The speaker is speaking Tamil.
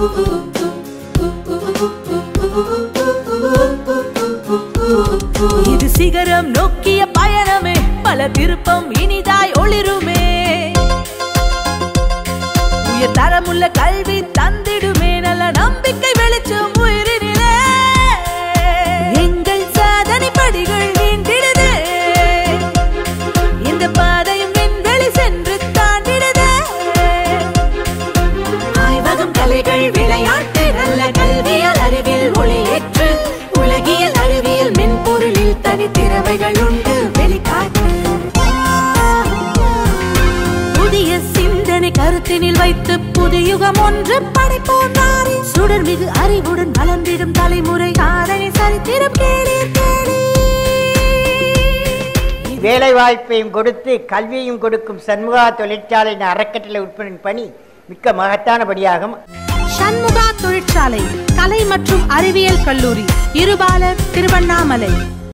இது சிகரம் நோக்கிய பயணமே பல திருப்பம் இனிதாய் ஒளிருமே உயர் தரமுள்ள கல்வி தந்திடுமே நல்ல நம்பிக்கை வெளிச்சம் உயிரினிலே எங்கள் சாதனை படிகள் நீண்டிடுதே இந்த பாதையும் விண்வெளி சென்று தாண்டிடுதே ஆய்வகம் கலைகள் விளையாட்டு நல்ல கல்வியல் அறிவில் ஒளியேற்று உலகியல் அறிவியல் மென்பொருளில் தனித்திறமைகள் உண்டு வெளிக்காட்டு புதிய சிந்தனை கருத்தினில் வைத்து புதியுகம் ஒன்று படைப்போம் நாரே சுடர் மிகு அறிவுடன் வளர்ந்திடும் தலைமுறை சாதனை சரித்திரம் கேளீர் கேளீர் வேலை வாய்ப்பையும் கொடுத்து கல்வியையும் கொடுக்கும் சண்முகா தொழிற்சாலையின் அறக்கட்டளை உட்பணின் பணி மிக்க மகத்தானபடியாகும் சண்முகா தொழிற்சாலை கலை மற்றும் அறிவியல் கல்லூரி இருபாலர் திருவண்ணாமலை